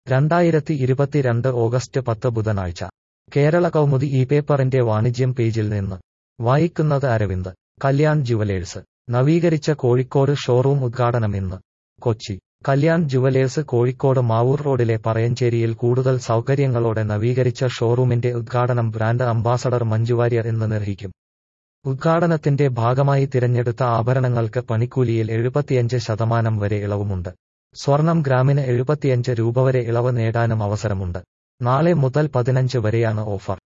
രണ്ടായിരത്തി ഇരുപത്തിരണ്ട് ഓഗസ്റ്റ് പത്ത് ബുധനാഴ്ച കേരള കൗമുദി ഈ പേപ്പറിന്റെ വാണിജ്യം പേജിൽ നിന്ന് വായിക്കുന്നത് അരവിന്ദ് കല്യാൺ ജുവലേഴ്സ് നവീകരിച്ച കോഴിക്കോട് ഷോറൂം ഉദ്ഘാടനം ഇന്ന് കൊച്ചി കല്യാൺ ജുവലേഴ്സ് കോഴിക്കോട് മാവൂർ റോഡിലെ പറയഞ്ചേരിയിൽ കൂടുതൽ സൗകര്യങ്ങളോടെ നവീകരിച്ച ഷോറൂമിന്റെ ഉദ്ഘാടനം ബ്രാൻഡ് അംബാസഡർ മഞ്ജുവാര്യർ ഇന്ന് നിർവഹിക്കും ഉദ്ഘാടനത്തിന്റെ ഭാഗമായി തിരഞ്ഞെടുത്ത ആഭരണങ്ങൾക്ക് പണിക്കൂലിയിൽ എഴുപത്തിയഞ്ച് ശതമാനം വരെ ഇളവുമുണ്ട് സ്വർണം ഗ്രാമിന് എഴുപത്തിയഞ്ച് രൂപ വരെ ഇളവ് നേടാനും അവസരമുണ്ട് നാളെ മുതൽ പതിനഞ്ച് വരെയാണ് ഓഫർ